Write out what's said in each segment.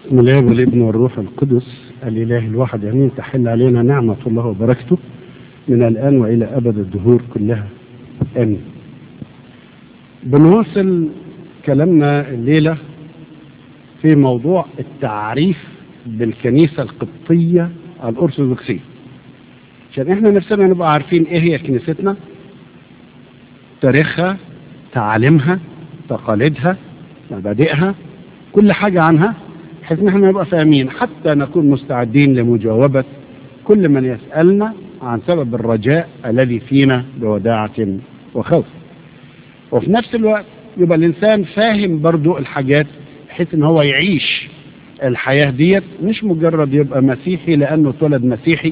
بسم الله والابن والروح القدس الإله الواحد امين تحل علينا نعمة الله وبركته من الآن وإلى أبد الدهور كلها آمين بنواصل كلامنا الليلة في موضوع التعريف بالكنيسة القبطية الأرثوذكسية عشان احنا نفسنا نبقى عارفين ايه هي كنيستنا تاريخها تعاليمها تقاليدها مبادئها كل حاجة عنها بحيث ان احنا نبقى فاهمين حتى نكون مستعدين لمجاوبة كل من يسألنا عن سبب الرجاء الذي فينا بوداعة وخوف وفي نفس الوقت يبقى الإنسان فاهم برضو الحاجات بحيث ان هو يعيش الحياة ديت مش مجرد يبقى مسيحي لأنه اتولد مسيحي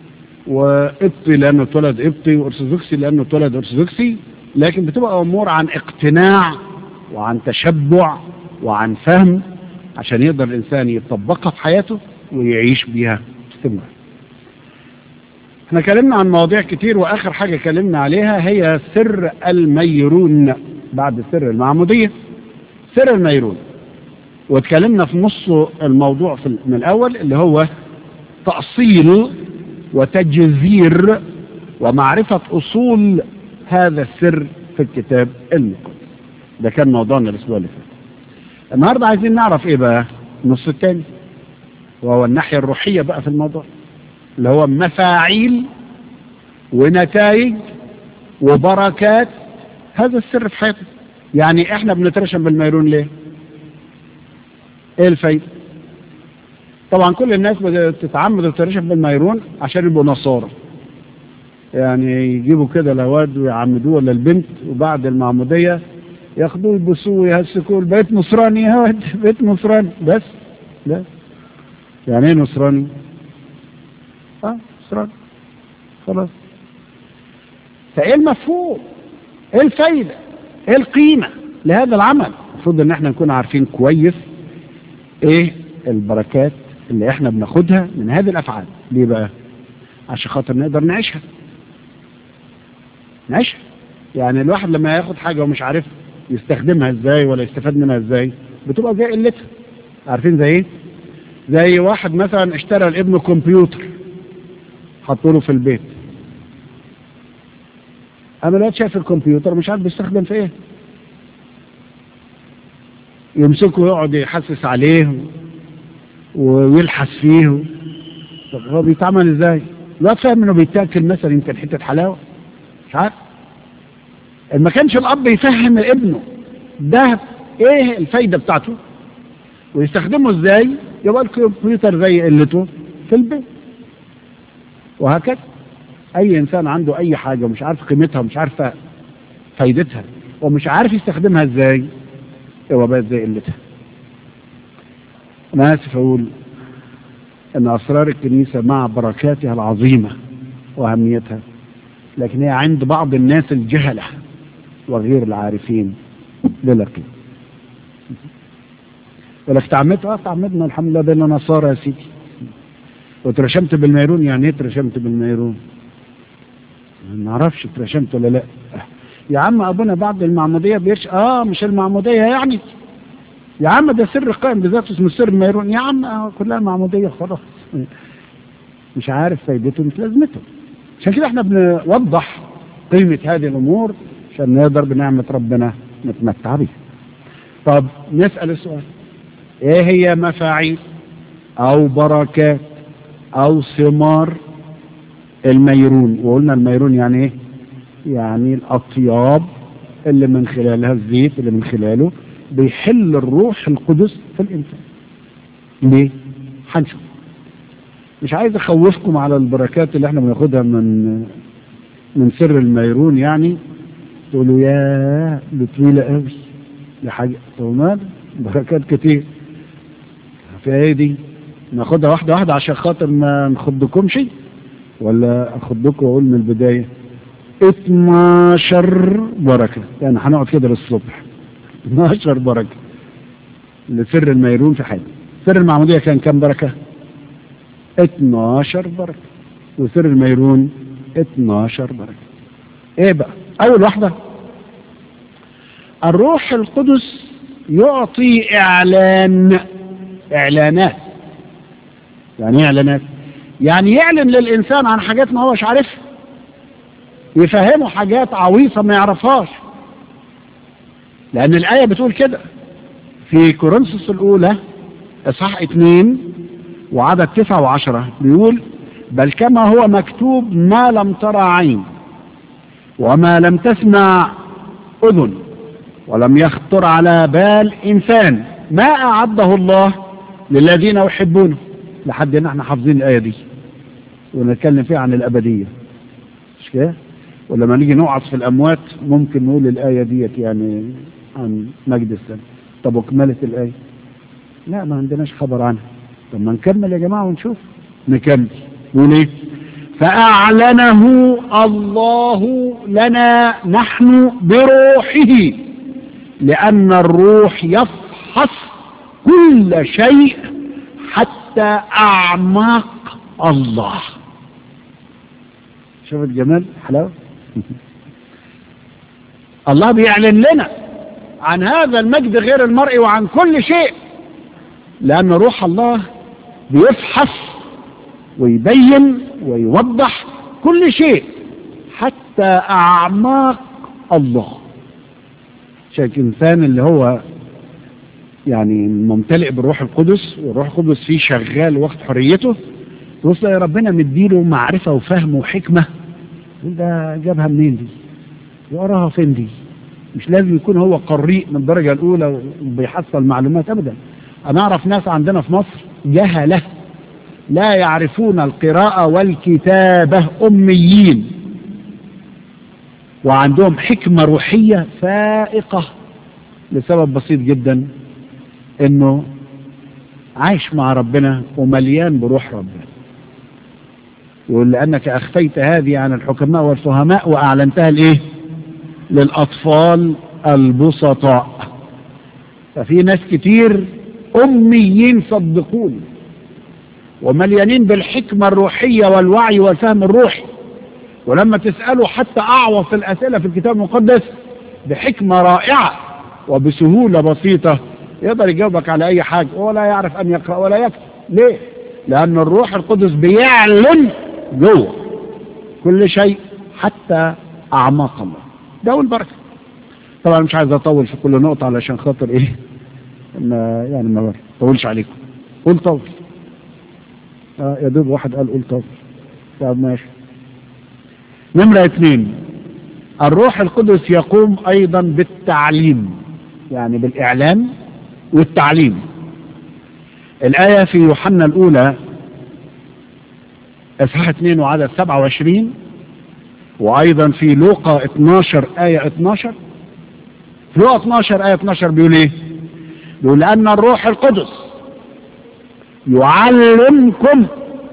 وقبطي لأنه اتولد قبطي وأرثوذكسي لأنه اتولد أرثوذكسي لكن بتبقى أمور عن اقتناع وعن تشبع وعن فهم عشان يقدر الإنسان يطبقها في حياته ويعيش بيها باستمرار احنا كلمنا عن مواضيع كتير وآخر حاجة كلمنا عليها هي سر الميرون بعد سر المعمودية سر الميرون واتكلمنا في نص الموضوع في من الأول اللي هو تأصيل وتجذير ومعرفة أصول هذا السر في الكتاب المقدس ده كان موضوعنا الأسبوع اللي فات النهاردة عايزين نعرف ايه بقى النص الثاني وهو الناحية الروحية بقى في الموضوع اللي هو مفاعيل ونتائج وبركات هذا السر في حياتنا يعني احنا بنترشم بالميرون ليه ايه الفايدة طبعا كل الناس بتتعمد وتترشم بالميرون عشان يبقوا نصارى يعني يجيبوا كده الواد ويعمدوه ولا البنت وبعد المعمودية ياخدوه يبصوه ويهسكوه بقيت نصراني يا واد بقيت نصراني بس لا يعني ايه نصراني؟ اه نصراني خلاص فايه المفهوم؟ ايه الفايدة؟ ايه القيمة لهذا العمل؟ المفروض ان احنا نكون عارفين كويس ايه البركات اللي احنا بناخدها من هذه الافعال ليه بقى؟ عشان خاطر نقدر نعيشها نعيشها يعني الواحد لما ياخد حاجة ومش عارف يستخدمها ازاي ولا يستفاد منها ازاي بتبقى زي قلتها عارفين زي ايه زي واحد مثلا اشترى لابنه كمبيوتر حطوا له في البيت اما الواد شاف الكمبيوتر مش عارف بيستخدم في ايه يمسكه ويقعد يحسس عليه ويلحس فيه هو بيتعمل ازاي الواد فاهم انه بيتاكل مثلا يمكن حته حلاوه مش عارف ما كانش الاب يفهم ابنه ده ايه الفايده بتاعته ويستخدمه ازاي يبقى الكمبيوتر زي قلته في البيت وهكذا اي انسان عنده اي حاجه ومش عارف قيمتها ومش عارف فايدتها ومش عارف يستخدمها ازاي يبقى بقت زي قلتها انا اسف اقول ان اسرار الكنيسه مع بركاتها العظيمه واهميتها لكن هي عند بعض الناس الجهله وغير العارفين بلا قيمة ولك تعمدت اه تعمدنا الحمد لله بين نصارى يا سيدي وترشمت بالميرون يعني ايه ترشمت بالميرون ما نعرفش ترشمت ولا لا يا عم ابونا بعد المعموديه بيرش اه مش المعموديه يعني يا عم ده سر قائم بذاته اسمه سر الميرون يا عم آه كلها معموديه خلاص مش عارف فايدته مش لازمته عشان كده احنا بنوضح قيمه هذه الامور عشان نقدر بنعمة ربنا نتمتع بيها طب نسأل السؤال ايه هي مفاعيل او بركات او ثمار الميرون وقلنا الميرون يعني ايه يعني الاطياب اللي من خلالها الزيت اللي من خلاله بيحل الروح القدس في الانسان ليه هنشوف مش عايز اخوفكم على البركات اللي احنا بناخدها من من سر الميرون يعني تقولوا يا دي طويلة قوي دي حاجة طب بركات كتير في ايه دي ناخدها واحدة واحدة عشان خاطر ما نخضكمش ولا اخضكم واقول من البداية 12 بركة يعني هنقعد كده للصبح 12 بركة لسر الميرون في حياتي سر المعمودية كان كام بركة 12 بركة وسر الميرون 12 بركة ايه بقى اول واحدة الروح القدس يعطي اعلان إعلانات يعني ايه إعلانات يعني يعلن للإنسان عن حاجات ما هوش عارفها يفهمه حاجات عويصة ما يعرفهاش لأن الآية بتقول كده في كورنثوس الأولى إصحاح اتنين وعدد تسعة وعشرة بيقول بل كما هو مكتوب ما لم ترى عين وما لم تسمع أذن ولم يخطر على بال إنسان ما أعده الله للذين يحبونه لحد هنا احنا حافظين الآية دي ونتكلم فيها عن الأبدية مش كده ولما نيجي نوعظ في الأموات ممكن نقول الآية ديت يعني عن مجد السنة طب وكملت الآية لا ما عندناش خبر عنها طب ما نكمل يا جماعة ونشوف نكمل نقول ايه فأعلنه الله لنا نحن بروحه لأن الروح يفحص كل شيء حتى أعماق الله شوف الجمال حلاوة الله بيعلن لنا عن هذا المجد غير المرئي وعن كل شيء لأن روح الله بيفحص ويبين ويوضح كل شيء حتى أعماق الله شايف الإنسان اللي هو يعني ممتلئ بالروح القدس والروح القدس فيه شغال وقت حريته تبص يا ربنا مديله معرفة وفهم وحكمة ده جابها منين دي يقراها فين دي مش لازم يكون هو قريء من الدرجة الأولى وبيحصل معلومات أبدا أنا أعرف ناس عندنا في مصر جهلة لا يعرفون القراءة والكتابة أميين وعندهم حكمة روحية فائقة لسبب بسيط جدا انه عايش مع ربنا ومليان بروح ربنا يقول لأنك أخفيت هذه عن الحكماء والفهماء وأعلنتها لإيه للأطفال البسطاء ففي ناس كتير أميين صدقوني ومليانين بالحكمة الروحية والوعي والفهم الروحي ولما تسأله حتى أعوص الأسئلة في الكتاب المقدس بحكمة رائعة وبسهولة بسيطة يقدر يجاوبك على أي حاجة ولا يعرف أن يقرأ ولا يكتب ليه؟ لأن الروح القدس بيعلن جوه كل شيء حتى أعماق الله ده والبركة طبعا مش عايز أطول في كل نقطة علشان خاطر إيه ما يعني ما طولش عليكم قول طول آه يا دوب واحد قال قول طول طب ماشي نمرة اثنين الروح القدس يقوم أيضا بالتعليم يعني بالإعلان والتعليم الآية في يوحنا الأولى إصحاح 2 وعدد 27 وأيضا في لوقا 12 آية 12 في لوقا 12 آية 12 بيقول إيه؟ بيقول لأن الروح القدس يعلمكم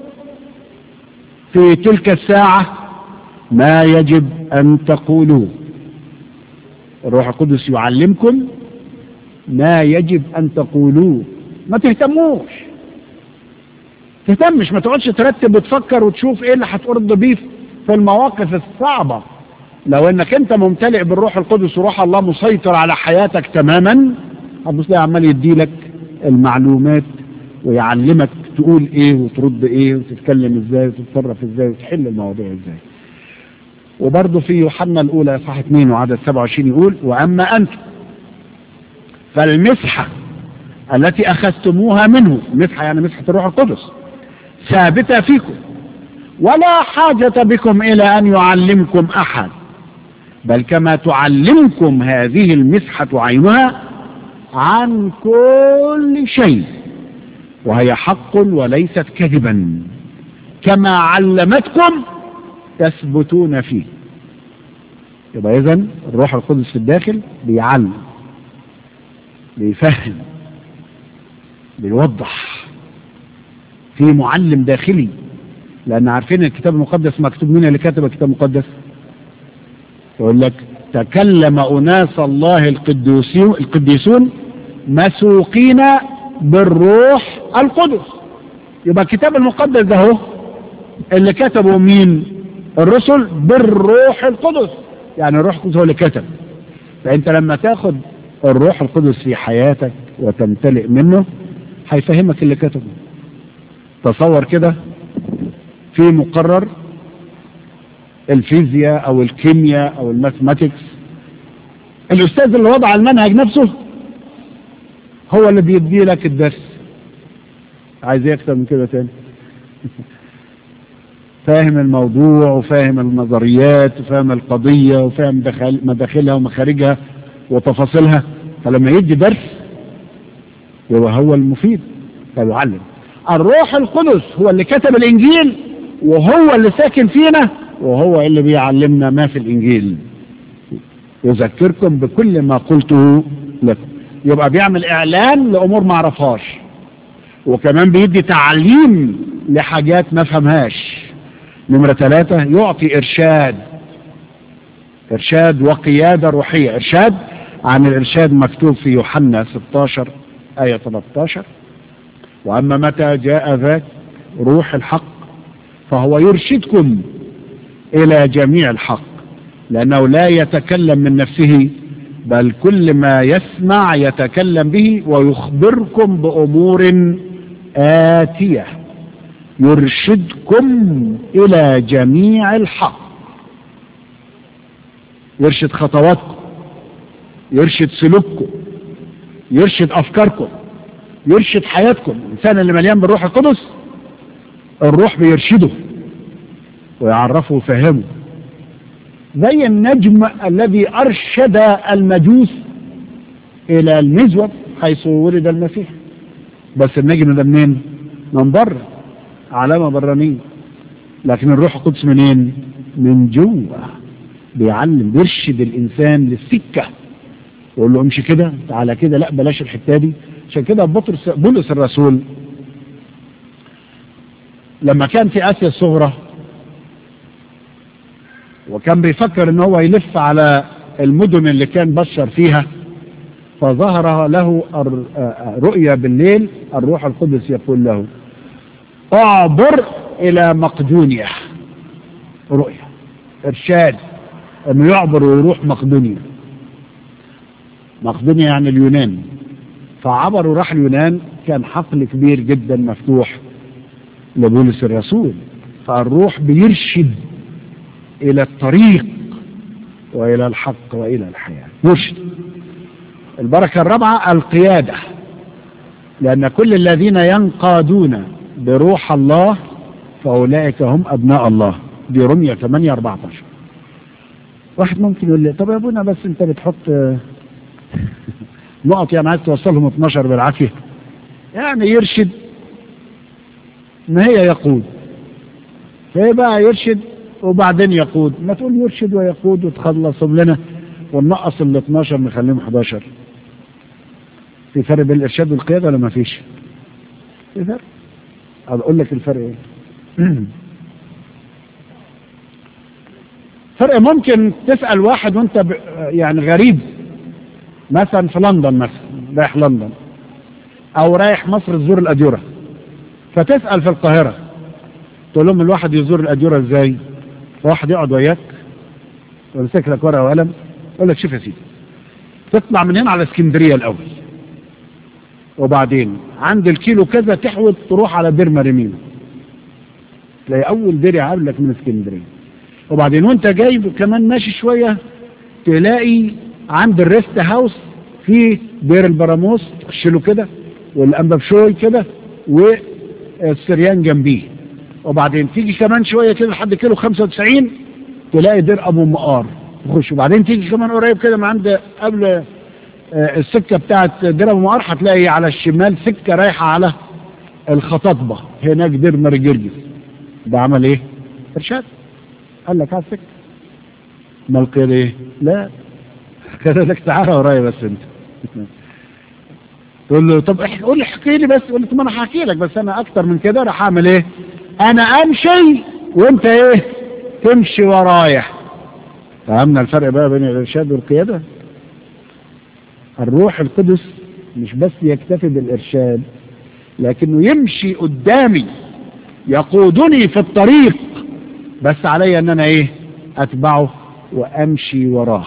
في تلك الساعة ما يجب أن تقولوه الروح القدس يعلمكم ما يجب أن تقولوه ما تهتموش تهتمش ما تقعدش ترتب وتفكر وتشوف ايه اللي هترد بيه في المواقف الصعبة لو انك انت ممتلئ بالروح القدس وروح الله مسيطر على حياتك تماما هتبص ليه عمال يديلك المعلومات ويعلمك تقول ايه وترد ايه وتتكلم ازاي وتتصرف ازاي وتحل المواضيع ازاي وبرضه في يوحنا الاولى صح 2 وعدد 27 يقول واما انتم فالمسحه التي أخذتموها منه مسحة يعني مسحة الروح القدس ثابتة فيكم ولا حاجة بكم إلى أن يعلمكم أحد بل كما تعلمكم هذه المسحة عينها عن كل شيء وهي حق وليست كذبا كما علمتكم تثبتون فيه يبقى إذن الروح القدس في الداخل بيعلم بيفهم بيوضح في معلم داخلي لان عارفين الكتاب المقدس مكتوب مين اللي كتب الكتاب المقدس يقول لك تكلم اناس الله القديسون القديسون مسوقين بالروح القدس يبقى الكتاب المقدس ده هو اللي كتبه مين الرسل بالروح القدس يعني الروح القدس هو اللي كتب فانت لما تاخد الروح القدس في حياتك وتمتلئ منه هيفهمك اللي كتبه تصور كده في مقرر الفيزياء او الكيمياء او الماثماتكس الاستاذ اللي وضع المنهج نفسه هو اللي بيدي لك الدرس عايز ايه اكتر من كده تاني فاهم الموضوع وفاهم النظريات وفاهم القضية وفاهم دخل مداخلها ومخارجها وتفاصيلها فلما يدي درس يبقى هو المفيد فيعلم الروح القدس هو اللي كتب الانجيل وهو اللي ساكن فينا وهو اللي بيعلمنا ما في الانجيل يذكركم بكل ما قلته لكم يبقى بيعمل اعلان لامور ما عرفهاش وكمان بيدي تعليم لحاجات ما فهمهاش نمرة ثلاثة يعطي إرشاد إرشاد وقيادة روحية إرشاد عن الإرشاد مكتوب في يوحنا 16 آية 13 وأما متى جاء ذاك روح الحق فهو يرشدكم إلى جميع الحق لأنه لا يتكلم من نفسه بل كل ما يسمع يتكلم به ويخبركم بأمور آتية يرشدكم إلى جميع الحق يرشد خطواتكم يرشد سلوككم يرشد أفكاركم يرشد حياتكم الإنسان اللي مليان بالروح القدس الروح بيرشده ويعرفه ويفهمه زي النجم الذي أرشد المجوس إلى المزود حيث ولد المسيح بس النجم ده منين؟ من بره علامة برانية لكن الروح القدس منين؟ من جوه بيعلم بيرشد الإنسان للسكة يقول له امشي كده تعالى كده لا بلاش الحتة دي عشان كده بطرس بولس الرسول لما كان في آسيا الصغرى وكان بيفكر ان هو يلف على المدن اللي كان بشر فيها فظهر له رؤيا بالليل الروح القدس يقول له اعبر الى مقدونيا رؤيا ارشاد انه يعبر ويروح مقدونيا مقدونيا يعني اليونان فعبر وراح اليونان كان حقل كبير جدا مفتوح لبولس الرسول فالروح بيرشد الى الطريق والى الحق والى الحياه يرشد البركه الرابعه القياده لان كل الذين ينقادون بروح الله فاولئك هم ابناء الله دي رمية 8 14 واحد ممكن يقول لي طب يا ابونا بس انت بتحط نقط يعني عايز توصلهم 12 بالعافيه يعني يرشد ما هي يقود فايه بقى يرشد وبعدين يقود ما تقول يرشد ويقود وتخلصهم لنا ونقص ال 12 نخليهم 11 في فرق بين الارشاد والقياده ولا ما فيش؟ في فرق اقول لك الفرق ايه؟ فرق ممكن تسال واحد وانت ب... يعني غريب مثلا في لندن مثلا رايح لندن او رايح مصر تزور الاديره فتسال في القاهره تقول لهم الواحد يزور الاديره ازاي؟ واحد يقعد وياك ويمسك لك ورقه وقلم يقول لك شوف يا سيدي تطلع من هنا على اسكندريه الاول وبعدين عند الكيلو كذا تحوط تروح على دير مريمينا تلاقي اول دير يقابلك من اسكندريه وبعدين وانت جاي كمان ماشي شويه تلاقي عند الريست هاوس في دير البراموس تخش له كده والانبابشوي كده والسريان جنبيه وبعدين تيجي كمان شويه كده لحد كيلو 95 تلاقي دير ابو مقار تخش وبعدين تيجي كمان قريب كده من عند قبل آه السكه بتاعت دير ابو مقار هتلاقي على الشمال سكه رايحه على الخطاطبه هناك دير مرجرجس ده عمل ايه؟ ارشاد قال لك على السكه امال كده ايه؟ لا قال لك تعالى ورايا بس انت تقول له طب قول لي احكي لي بس يقول لي طب انا هحكي لك بس انا اكتر من كده راح اعمل ايه؟ انا امشي وانت ايه تمشي ورايا فهمنا الفرق بقى بين الارشاد والقياده الروح القدس مش بس يكتفي بالارشاد لكنه يمشي قدامي يقودني في الطريق بس علي ان انا ايه اتبعه وامشي وراه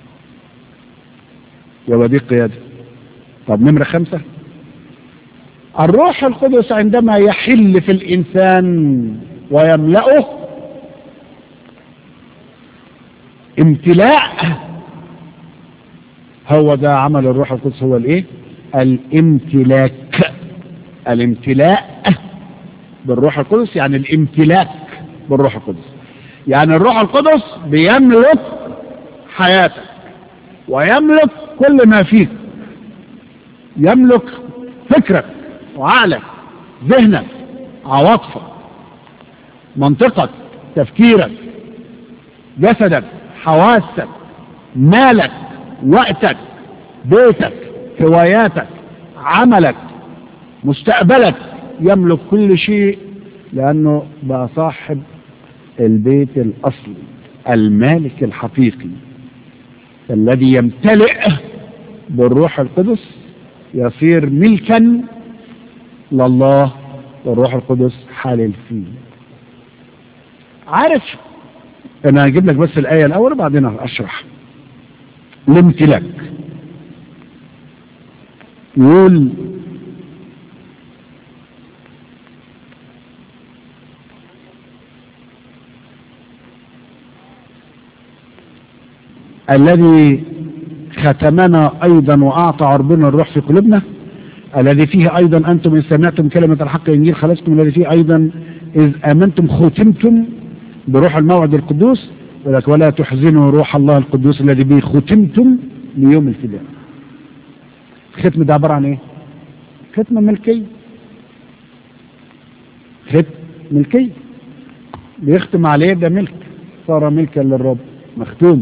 يبقى دي قياده طب نمره خمسه الروح القدس عندما يحل في الإنسان ويملأه امتلاء هو ده عمل الروح القدس هو الايه الامتلاك الامتلاء بالروح القدس يعني الامتلاك بالروح القدس يعني الروح القدس بيملك حياتك ويملك كل ما فيك يملك فكرك وعقلك ذهنك عواطفك منطقك تفكيرك جسدك حواسك مالك وقتك بيتك هواياتك عملك مستقبلك يملك كل شيء لأنه بقى صاحب البيت الأصلي المالك الحقيقي الذي يمتلئ بالروح القدس يصير ملكا لله والروح القدس حالل فيه عارف انا هجيب لك بس الايه الاول وبعدين اشرح الامتلاك يقول الذي ختمنا ايضا واعطى ربنا الروح في قلوبنا الذي فيه ايضا انتم ان سمعتم كلمه الحق انجيل خلصتم الذي فيه ايضا اذ امنتم ختمتم بروح الموعد القدوس ولك ولا تحزنوا روح الله القدوس الذي به ختمتم ليوم الفداء الختم ده عباره عن ايه ختم ملكي ختم ملكي بيختم عليه ده ملك صار ملكا للرب مختوم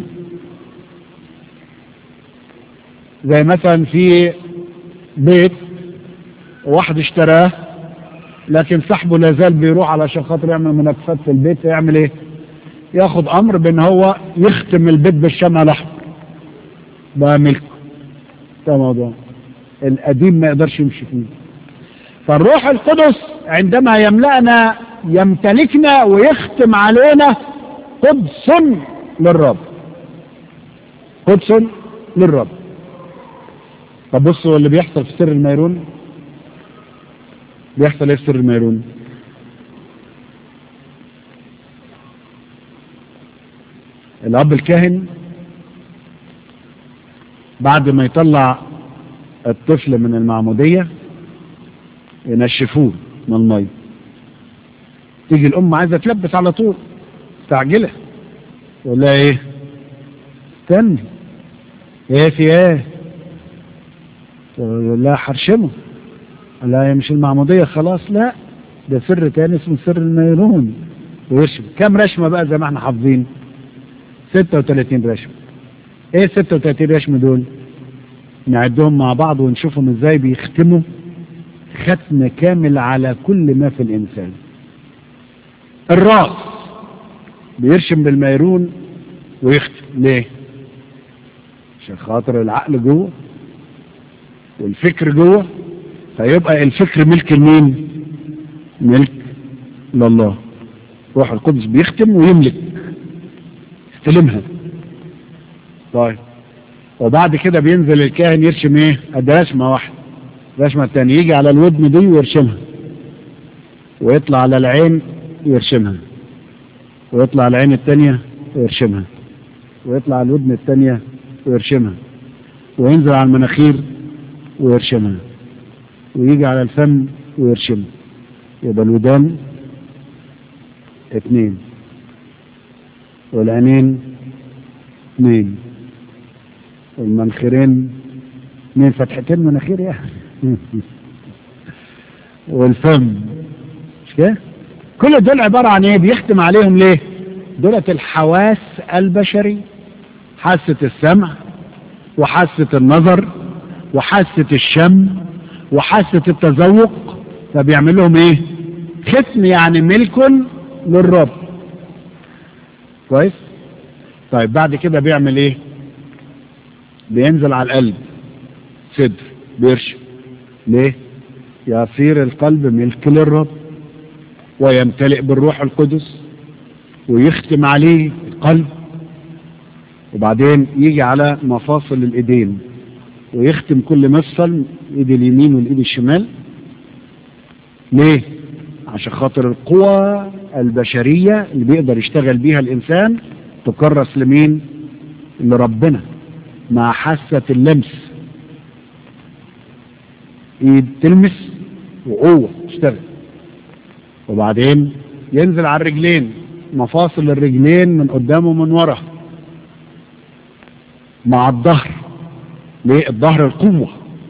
زي مثلا في بيت واحد اشتراه لكن صاحبه لا زال بيروح علشان خاطر يعمل مناقفات في البيت يعمل ايه؟ ياخد امر بان هو يختم البيت بالشمع الاحمر بقى ملكه ده موضوع القديم ما يقدرش يمشي فيه فالروح القدس عندما يملأنا يمتلكنا ويختم علينا قدس للرب قدس للرب طب بصوا اللي بيحصل في سر الميرون بيحصل ايه في سر الميرون الاب الكاهن بعد ما يطلع الطفل من المعمودية ينشفوه من المية تيجي الام عايزة تلبس على طول مستعجلة يقول لها ايه استني ايه في ايه يقول لها حرشمه لا هي مش المعمودية خلاص لا ده سر تاني اسمه سر الميرون ويرشم كم رشمة بقى زي ما احنا حافظين 36 رشمة ايه 36 رشمة دول نعدهم مع بعض ونشوفهم ازاي بيختموا ختم كامل على كل ما في الانسان الراس بيرشم بالميرون ويختم ليه عشان خاطر العقل جوه والفكر جوه فيبقى الفكر ملك لمين ملك لله روح القدس بيختم ويملك يستلمها طيب وبعد كده بينزل الكاهن يرشم ايه ادي رشمه واحده رشمه الثانيه يجي على الودن دي ويرشمها ويطلع على العين يرشمها ويطلع على العين الثانيه ويرشمها ويطلع على الودن الثانيه ويرشمها وينزل على المناخير ويرشمها ويجي على الفم ويرشمها يبقى الودان اثنين والعينين اثنين والمنخرين اثنين فتحتين مناخير يا والفم مش كده كل دول عبارة عن ايه بيختم عليهم ليه دولة الحواس البشري حاسة السمع وحاسة النظر وحاسة الشم وحاسة التذوق فبيعمل لهم ايه ختم يعني ملك للرب كويس طيب بعد كده بيعمل ايه بينزل على القلب صدر بيرشم ليه يصير القلب ملك للرب ويمتلئ بالروح القدس ويختم عليه القلب وبعدين يجي على مفاصل الايدين ويختم كل مفصل الايد اليمين والايد الشمال ليه عشان خاطر القوى البشرية اللي بيقدر يشتغل بيها الإنسان تكرس لمين لربنا مع حاسة اللمس ايد تلمس وقوة تشتغل وبعدين ينزل على الرجلين مفاصل الرجلين من قدام ومن ورا مع الظهر ليه الظهر القوة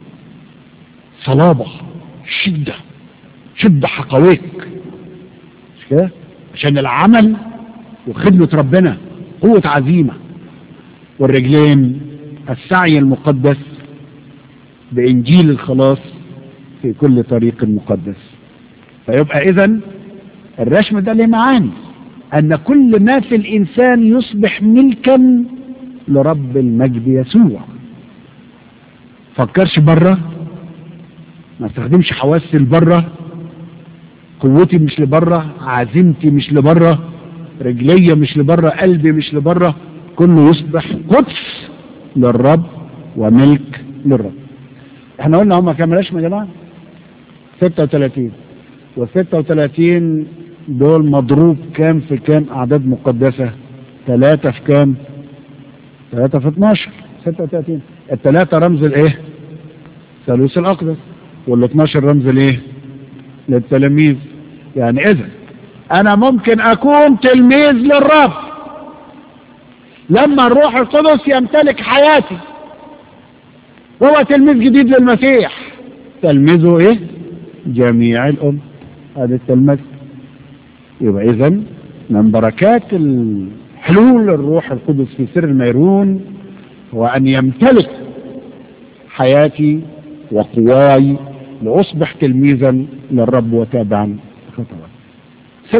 صلابة شدة شدة حقويك مش كده عشان العمل وخدمة ربنا قوة عزيمة والرجلين السعي المقدس بإنجيل الخلاص في كل طريق مقدس فيبقى إذا الرسم ده ليه معاني أن كل ما في الإنسان يصبح ملكا لرب المجد يسوع فكرش بره ما استخدمش حواسي لبره قوتي مش لبره عزيمتي مش لبره رجلية مش لبره قلبي مش لبره كله يصبح قدس للرب وملك للرب احنا قلنا هم كام رسم يا جماعه 36 وال 36 دول مضروب كام في كام اعداد مقدسه ثلاثة في كام ثلاثة في 12 36 الثلاثة رمز الايه ثالوث الاقدس وال 12 رمز الايه للتلاميذ يعني اذا انا ممكن اكون تلميذ للرب لما الروح القدس يمتلك حياتي وهو تلميذ جديد للمسيح تلميذه ايه جميع الام هذا التلميذ يبقى اذا من بركات حلول الروح القدس في سر الميرون هو ان يمتلك حياتي وقواي لأصبح تلميذا للرب وتابعا خطوات ست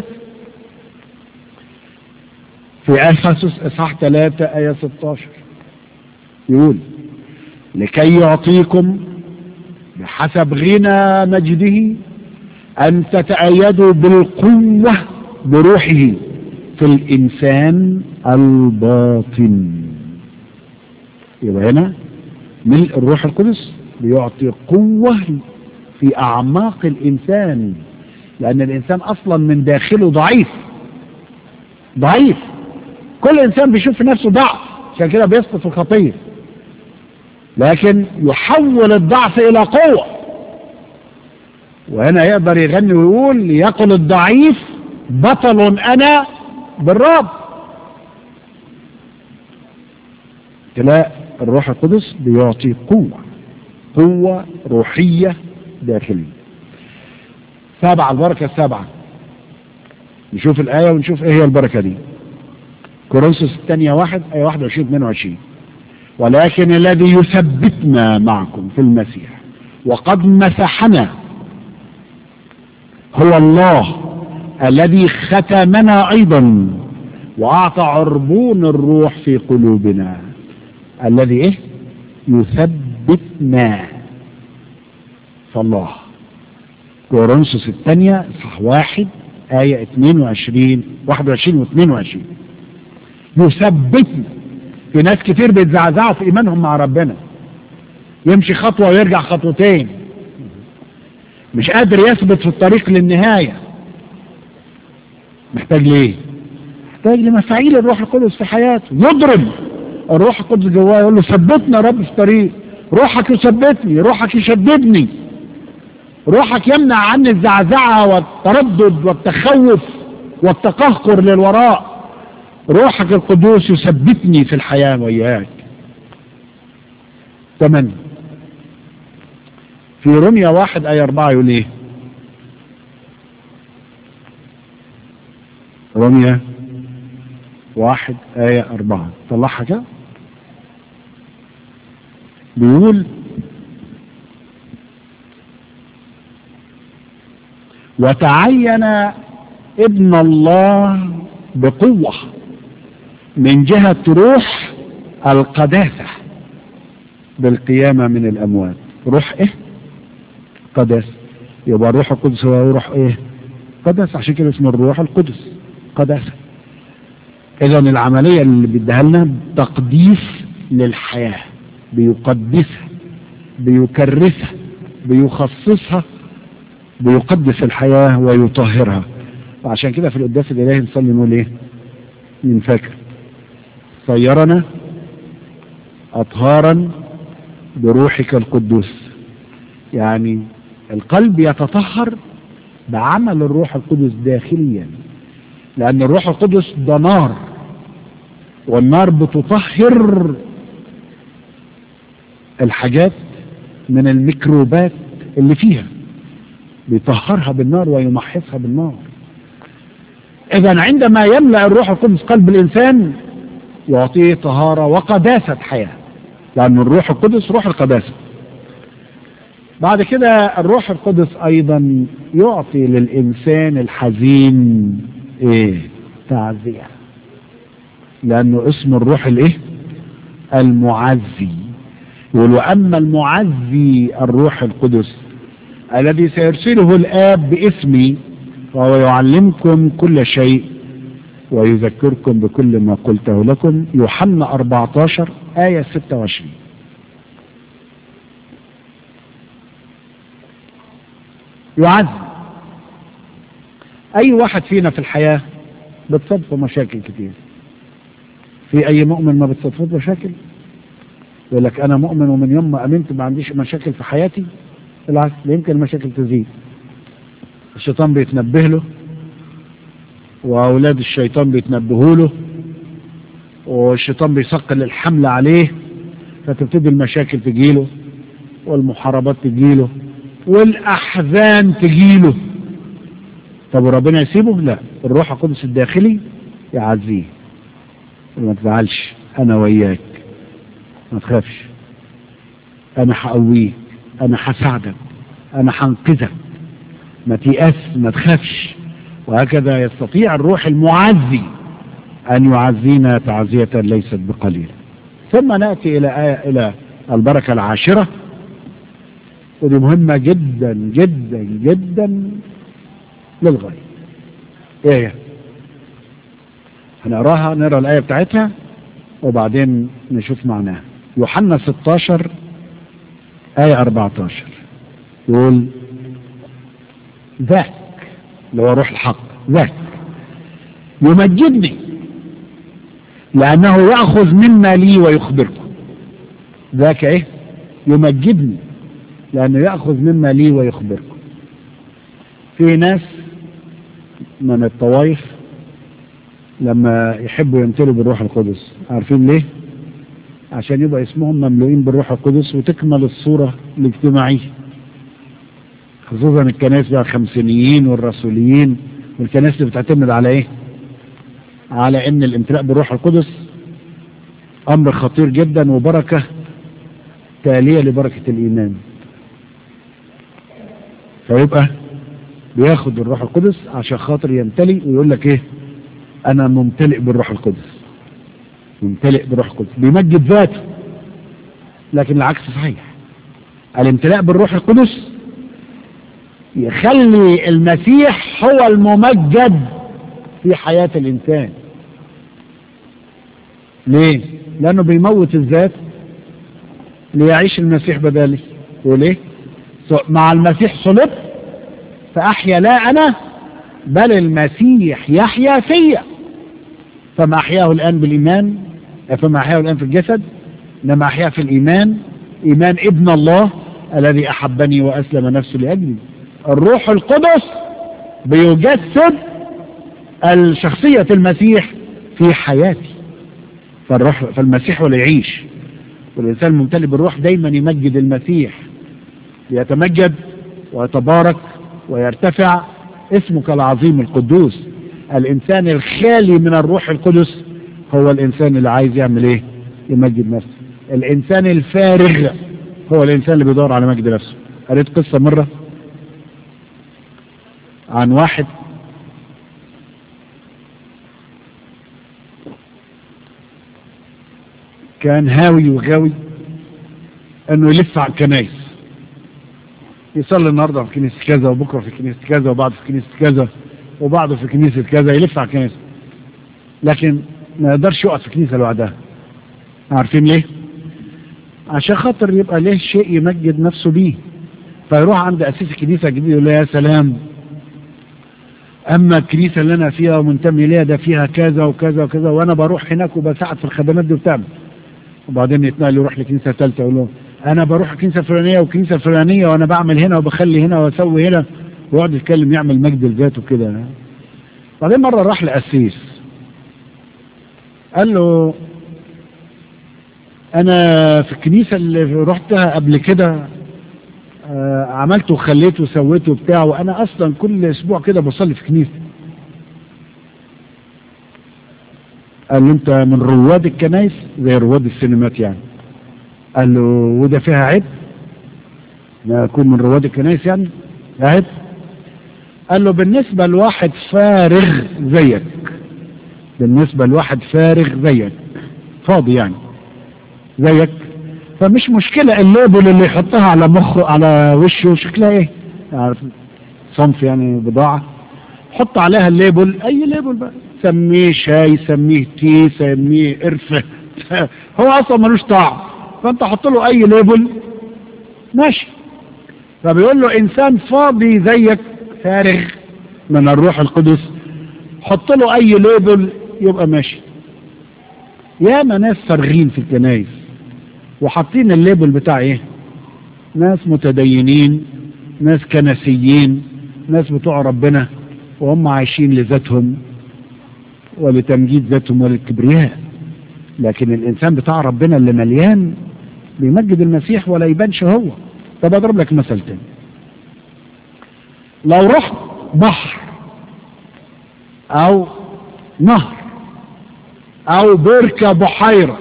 في أفسس إصحاح 3 آية 16 يقول لكي يعطيكم بحسب غنى مجده أن تتأيدوا بالقوة بروحه في الإنسان الباطن يبقى هنا ملء الروح القدس بيعطي قوة في أعماق الإنسان لأن الإنسان أصلا من داخله ضعيف ضعيف كل إنسان بيشوف في نفسه ضعف عشان كده بيسقط في الخطية لكن يحول الضعف إلى قوة وهنا يقدر يغني ويقول ليقل الضعيف بطل أنا بالرب تلاقي الروح القدس بيعطي قوة قوة روحية داخلية سبعة البركة السبعة نشوف الآية ونشوف ايه هي البركة دي كورنثوس الثانية واحد آية 21 22 ولكن الذي يثبتنا معكم في المسيح وقد مسحنا هو الله الذي ختمنا أيضا وأعطى عربون الروح في قلوبنا الذي إيه يثبتنا فالله كورنثوس الثانية صح واحد آية 22 21 و 22 يثبتنا في ناس كتير بيتزعزعوا في إيمانهم مع ربنا يمشي خطوة ويرجع خطوتين مش قادر يثبت في الطريق للنهاية محتاج ليه محتاج لمفاعيل الروح القدس في حياته يضرب الروح القدس جواه يقول له ثبتنا يا رب في الطريق روحك يثبتني روحك يشددني روحك يمنع عني الزعزعة والتردد والتخوف والتقهقر للوراء روحك القدوس يثبتني في الحياة وإياك ثمانية في رمية واحد آية أربعة يقول إيه رمية واحد آية أربعة طلعها كده بيقول وتعين ابن الله بقوة من جهة روح القداسة بالقيامة من الأموات روح إيه؟ قداسة يبقى الروح القدس هو روح إيه؟ قداسة عشان كده اسمه الروح القدس قداسة إذا العملية اللي بيديها لنا تقديس للحياة بيقدسها بيكرسها بيخصصها بيقدس الحياة ويطهرها وعشان كده في القداس الإلهي نصلي نقول إيه؟ من فاكر صيرنا أطهارا بروحك القدوس يعني القلب يتطهر بعمل الروح القدس داخليا لأن الروح القدس ده نار والنار بتطهر الحاجات من الميكروبات اللي فيها بيطهرها بالنار ويمحصها بالنار إذا عندما يملأ الروح القدس قلب الإنسان يعطيه طهارة وقداسة حياة لأن الروح القدس روح القداسة بعد كده الروح القدس أيضا يعطي للإنسان الحزين إيه تعزية لأنه اسم الروح الإيه المعزي يقول وأما المعزي الروح القدس الذي سيرسله الآب باسمي فهو يعلمكم كل شيء ويذكركم بكل ما قلته لكم يوحنا 14 آية 26 يعزي أي واحد فينا في الحياة بتصادفه مشاكل كتير في أي مؤمن ما بتصادفه مشاكل يقول لك أنا مؤمن ومن يوم ما أمنت ما عنديش مشاكل في حياتي بالعكس يمكن المشاكل تزيد الشيطان بيتنبه له وأولاد الشيطان بيتنبهوا له والشيطان بيثقل الحمل عليه فتبتدي المشاكل تجيله والمحاربات تجيله والأحزان تجيله طب وربنا يسيبه؟ لا الروح القدس الداخلي يعزيه ما تزعلش أنا وياك ما تخافش أنا هقويك أنا هساعدك أنا هنقذك ما تيأس ما تخافش وهكذا يستطيع الروح المعزي أن يعزينا تعزية ليست بقليلة ثم نأتي إلى آية إلى البركة العاشرة ودي مهمة جدا جدا جدا للغاية ايه هنقراها نقرا الآية بتاعتها وبعدين نشوف معناها يوحنا 16 آية 14 يقول ذاك اللي هو روح الحق ذاك يمجدني لأنه يأخذ مما لي ويخبركم ذاك ايه يمجدني لأنه يأخذ مما لي ويخبركم في ناس من الطوائف لما يحبوا يمتلوا بالروح القدس عارفين ليه عشان يبقى اسمهم مملوئين بالروح القدس وتكمل الصورة الاجتماعية خصوصا الكنائس بقى الخمسينيين والرسوليين والكنائس اللي بتعتمد على ايه على ان الامتلاء بالروح القدس امر خطير جدا وبركة تالية لبركة الايمان فيبقى بياخد الروح القدس عشان خاطر يمتلئ ويقول لك ايه انا ممتلئ بالروح القدس ممتلئ بالروح القدس بيمجد ذاته لكن العكس صحيح الامتلاء بالروح القدس يخلي المسيح هو الممجد في حياة الإنسان ليه؟ لأنه بيموت الذات ليعيش المسيح بدالي وليه؟ مع المسيح صلبت فأحيا لا أنا بل المسيح يحيا فيا فما أحياه الآن بالإيمان فما أحياه الآن في الجسد إنما أحياه في الإيمان إيمان ابن الله الذي أحبني وأسلم نفسه لأجلي الروح القدس بيجسد الشخصية المسيح في حياتي فالروح فالمسيح ولا يعيش والإنسان الممتلئ بالروح دايما يمجد المسيح يتمجد ويتبارك ويرتفع اسمك العظيم القدوس الإنسان الخالي من الروح القدس هو الإنسان اللي عايز يعمل إيه يمجد نفسه الإنسان الفارغ هو الإنسان اللي بيدور على مجد نفسه قريت قصة مرة عن واحد كان هاوي وغاوي انه يلف على الكنايس يصلي النهارده في كنيسه كذا وبكره في كنيسه كذا وبعده في كنيسه كذا وبعده في كنيسه كذا يلف على الكنيسه لكن ما يقدرش يقف في كنيسه لوحدها عارفين ليه؟ عشان خاطر يبقى ليه شيء يمجد نفسه بيه فيروح عند أسيس الكنيسة الجديد يقول له يا سلام أما الكنيسة اللي أنا فيها ومنتمي ليها ده فيها كذا وكذا وكذا وأنا بروح هناك وبساعد في الخدمات دي وبتعمل وبعدين يتنقل يروح لكنيسة ثالثة يقول له أنا بروح الكنيسة الفلانية والكنيسة الفلانية وأنا بعمل هنا وبخلي هنا وأسوي هنا ويقعد يتكلم يعمل مجد لذاته كده بعدين مرة راح لأسيس قال له أنا في الكنيسة اللي رحتها قبل كده آه، عملت وخليت وسويت وبتاع وانا اصلا كل اسبوع كده بصلي في كنيسه قال له انت من رواد الكنايس زي رواد السينمات يعني قال له وده فيها عيب ما اكون من رواد الكنايس يعني عيب قال له بالنسبه لواحد فارغ زيك بالنسبه لواحد فارغ زيك فاضي يعني زيك فمش مشكلة الليبل اللي يحطها على مخه على وشه شكلها ايه عارف صنف يعني بضاعة حط عليها الليبل اي ليبل بقى سميه شاي سميه تي سميه قرفة هو اصلا ملوش طعم فانت حط له اي ليبل ماشي فبيقول له انسان فاضي زيك فارغ من الروح القدس حط له اي ليبل يبقى ماشي ياما ناس فارغين في الكنايس وحاطين الليبل بتاع ايه ناس متدينين ناس كنسيين ناس بتوع ربنا وهم عايشين لذاتهم ولتمجيد ذاتهم وللكبرياء لكن الانسان بتاع ربنا اللي مليان بيمجد المسيح ولا يبانش هو طب اضرب لك مثل تاني لو رحت بحر او نهر او بركة بحيرة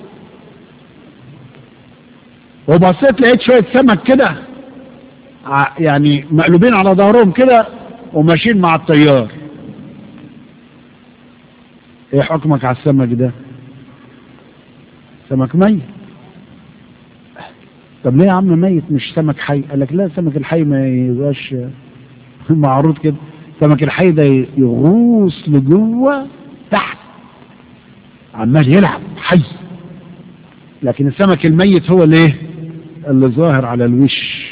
وبصيت لقيت شوية سمك كده ع- يعني مقلوبين على ظهرهم كده وماشيين مع التيار ايه حكمك على السمك ده سمك ميت طب ليه يا عم ميت مش سمك حي قال لك لا سمك الحي ما يبقاش معروض كده سمك الحي ده يغوص لجوه تحت عمال يلعب حي لكن السمك الميت هو الايه اللي ظاهر على الوش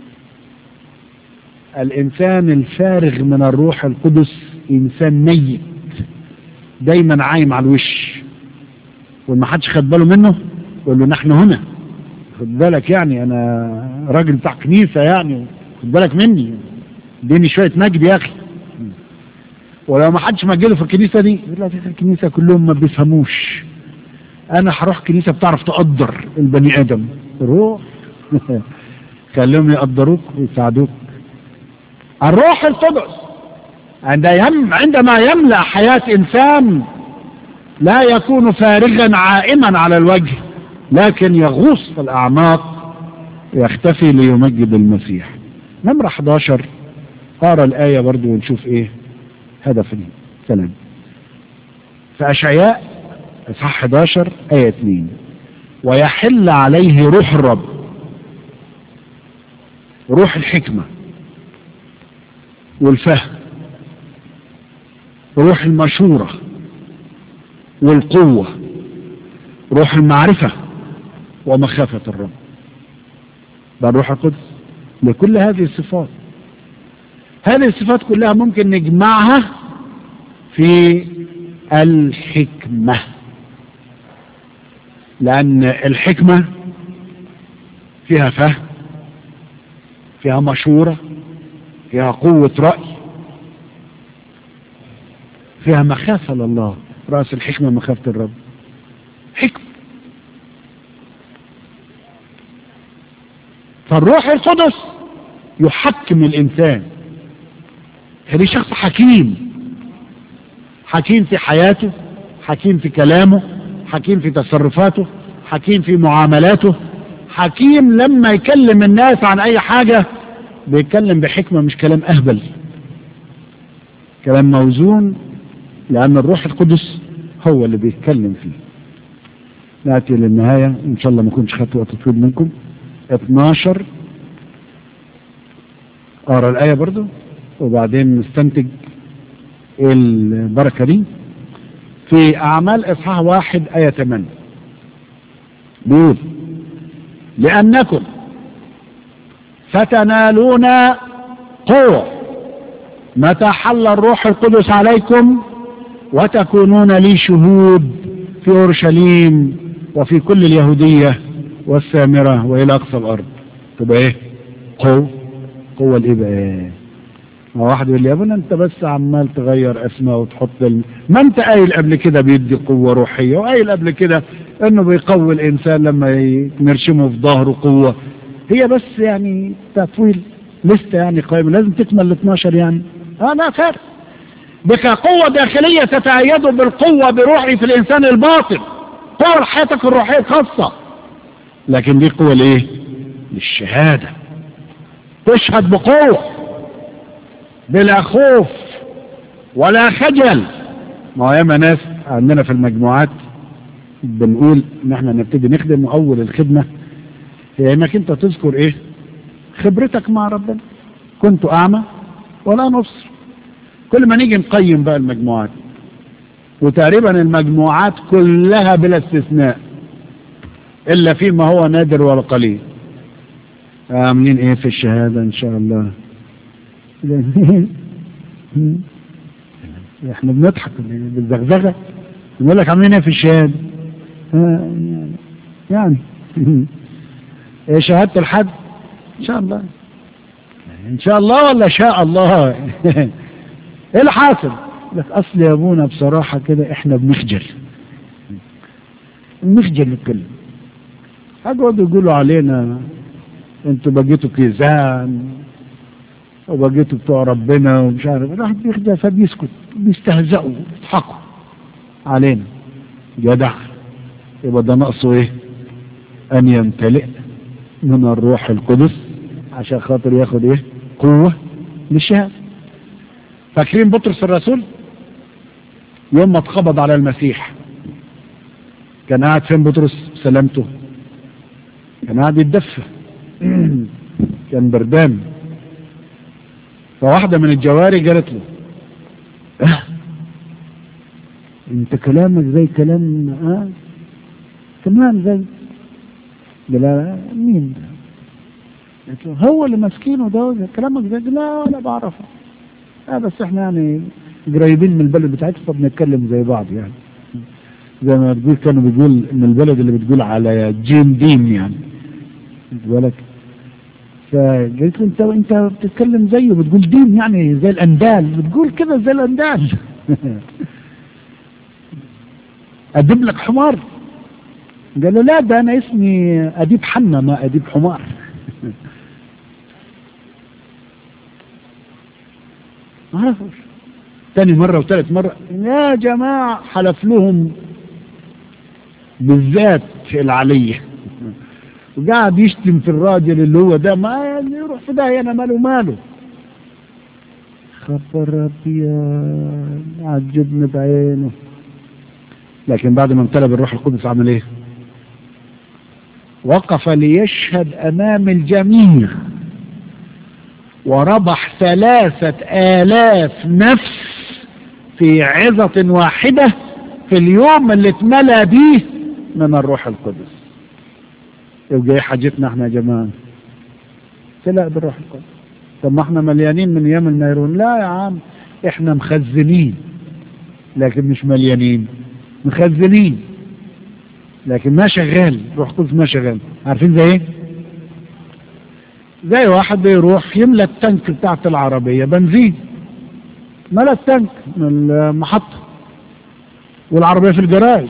الانسان الفارغ من الروح القدس انسان ميت دايما عايم على الوش وما حدش خد باله منه يقول له نحن هنا خد بالك يعني انا راجل بتاع كنيسه يعني خد بالك مني اديني شويه مجد يا اخي ولو ما حدش مجله في الكنيسه دي يقول لك الكنيسه كلهم ما بيفهموش انا هروح كنيسه بتعرف تقدر البني ادم روح خليهم يقدروك ويساعدوك الروح القدس عند يم عندما يملا حياه انسان لا يكون فارغا عائما على الوجه لكن يغوص في الاعماق يختفي ليمجد المسيح نمرة 11 قارا الآية برضو ونشوف ايه هدف الكلام في أشعياء إصحاح 11 آية 2 ويحل عليه روح الرب روح الحكمة والفهم روح المشورة والقوة روح المعرفة ومخافة الرب ده الروح القدس لكل هذه الصفات هذه الصفات كلها ممكن نجمعها في الحكمة لأن الحكمة فيها فهم فيها مشورة فيها قوة رأي فيها مخافة لله رأس الحكمة مخافة الرب حكمة فالروح القدس يحكم الإنسان هذه شخص حكيم حكيم في حياته حكيم في كلامه حكيم في تصرفاته حكيم في معاملاته حكيم لما يكلم الناس عن أي حاجة بيتكلم بحكمة مش كلام أهبل كلام موزون لأن الروح القدس هو اللي بيتكلم فيه نأتي للنهاية إن شاء الله ما كنتش خدت وقت طويل منكم 12 أقرأ الآية برضو وبعدين نستنتج البركة دي في أعمال إصحاح واحد آية 8 بيقول لأنكم فتنالون قوة متى حل الروح القدس عليكم وتكونون لي شهود في اورشليم وفي كل اليهوديه والسامره والى اقصى الارض تبقى ايه؟ قوه قوه الايه بقى ايه؟ ما واحد يقول لي يا ابني انت بس عمال تغير اسماء وتحط ال... ما انت قايل قبل كده بيدي قوه روحيه وقايل قبل كده انه بيقوي الانسان لما نرشمه في ظهره قوه هي بس يعني تطويل لسه يعني قائمه لازم تكمل ال 12 يعني اه لا فرق بك قوة داخلية تتأيد بالقوة بروحي في الإنسان الباطن قوة لحياتك الروحية الخاصة لكن دي قوة لإيه؟ للشهادة تشهد بقوة بلا خوف ولا خجل ما هو ياما ناس عندنا في المجموعات بنقول ان احنا نبتدي نخدم اول الخدمة هي انك انت تذكر ايه خبرتك مع ربنا كنت اعمى ولا نبصر كل ما نيجي نقيم بقى المجموعات وتقريبا المجموعات كلها بلا استثناء الا فيما هو نادر ولا قليل عاملين ايه في الشهادة ان شاء الله احنا بنضحك بالزغزغة نقول لك عاملين ايه في الشهادة يعني ايه شهادة الحد ان شاء الله ان شاء الله ولا شاء الله ايه اللي حاصل لك اصل يا ابونا بصراحة كده احنا بنخجل بنخجل نتكلم هقعدوا يقولوا علينا انتوا بقيتوا كيزان وبقيتوا بتوع ربنا ومش عارف الواحد بيخجل فبيسكت بيستهزئوا يضحكوا علينا جدع يبقى ده ناقصه ايه ان يمتلئ من الروح القدس عشان خاطر ياخد ايه قوة للشهادة فاكرين بطرس الرسول يوم ما اتقبض على المسيح كان قاعد فين بطرس سلامته كان قاعد يتدفى كان بردان فواحدة من الجواري قالت له اه انت كلامك زي كلام اه تمام زي لا مين ده قلت له هو اللي ماسكينه ده كلامك زي لا ولا بعرفه اه بس احنا يعني قريبين من البلد بتاعتنا فبنتكلم زي بعض يعني زي ما بتقول كانوا بيقول ان البلد اللي بتقول على جيم ديم يعني بالك فقلت له انت انت بتتكلم زيه بتقول دين يعني زي الاندال بتقول كده زي الاندال اديب لك حمار قال له لا ده انا اسمي اديب حنا ما اديب حمار ما عرفوش تاني مرة وثالث مرة يا جماعة حلف لهم بالذات العلية وقاعد يشتم في الراجل اللي هو ده ما يعني يروح في ده انا ماله ماله خبر ابيض عجبني بعينه لكن بعد ما امتلأ بالروح القدس عمل ايه وقف ليشهد امام الجميع وربح ثلاثة آلاف نفس في عظة واحدة في اليوم اللي اتملى به من الروح القدس يبقى ايه حاجتنا احنا يا جماعة تلاقي بالروح القدس طب ما احنا مليانين من ايام النيرون لا يا عم احنا مخزنين لكن مش مليانين مخزنين لكن ما شغال روح القدس ما شغال عارفين زي ايه زي واحد بيروح يملى التانك بتاعت العربية بنزين ملى التانك من المحطة والعربية في الجراج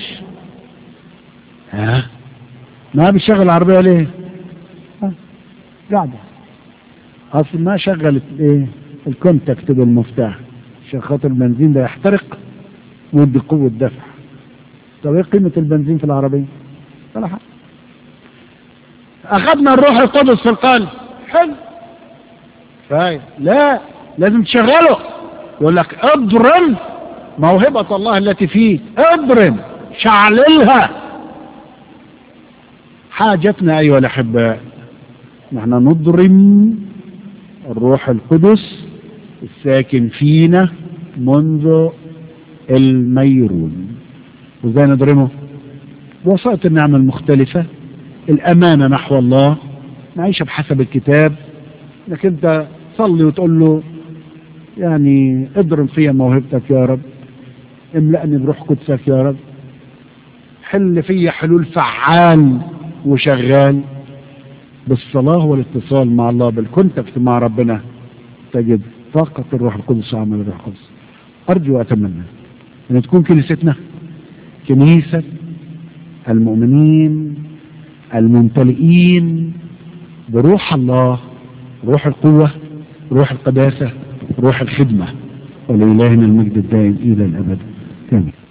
ها ما بيشغل العربية ليه ها قاعدة اصل ما شغلت ايه الكونتاكت بالمفتاح عشان خاطر البنزين ده يحترق ويدي قوة دفع طب ايه قيمة البنزين في العربية ولا حاجة اخذنا الروح القدس في القلب حلو فاهم لا لازم تشغله يقول لك اضرم موهبة الله التي فيك اضرم شعللها حاجتنا ايها الاحباء نحن نضرم الروح القدس الساكن فينا منذ الميرون وازاي نضرمه بوسائط النعمة المختلفة الأمانة نحو الله نعيش بحسب الكتاب انك انت تصلي وتقول له يعني اضرب فيا موهبتك يا رب املأني بروح قدسك يا رب حل فيا حلول فعال وشغال بالصلاة والاتصال مع الله بالكونتاكت مع ربنا تجد طاقة الروح القدس وعمل الروح القدس أرجو وأتمنى أن تكون كنيستنا كنيسة المؤمنين الممتلئين بروح الله روح القوة روح القداسة روح الخدمة ولإلهنا المجد الدائم إلى الأبد آمين